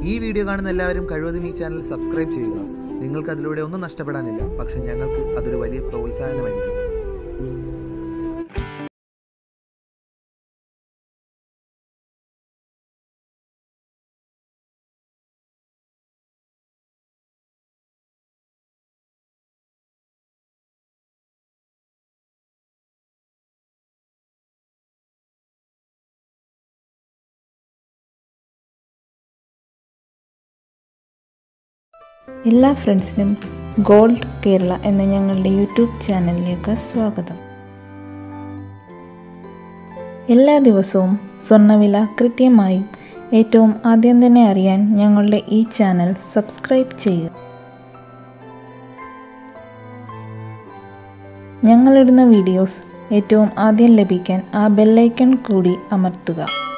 ഈ വീഡിയോ കാണുന്ന എല്ലാവരും കഴിവതും ഈ ചാനൽ സബ്സ്ക്രൈബ് ചെയ്യുക നിങ്ങൾക്ക് അതിലൂടെ ഒന്നും നഷ്ടപ്പെടാനില്ല പക്ഷെ ഞങ്ങൾക്ക് അതൊരു വലിയ പ്രോത്സാഹനമായിരിക്കും എല്ലാ ഫ്രണ്ട്സിനും ഗോൾഡ് കേരള എന്ന ഞങ്ങളുടെ യൂട്യൂബ് ചാനലിലേക്ക് സ്വാഗതം എല്ലാ ദിവസവും സ്വർണ്ണവില കൃത്യമായും ഏറ്റവും ആദ്യം തന്നെ അറിയാൻ ഞങ്ങളുടെ ഈ ചാനൽ സബ്സ്ക്രൈബ് ചെയ്യുക ഞങ്ങളിടുന്ന വീഡിയോസ് ഏറ്റവും ആദ്യം ലഭിക്കാൻ ആ ബെല്ലൈക്കൺ കൂടി അമർത്തുക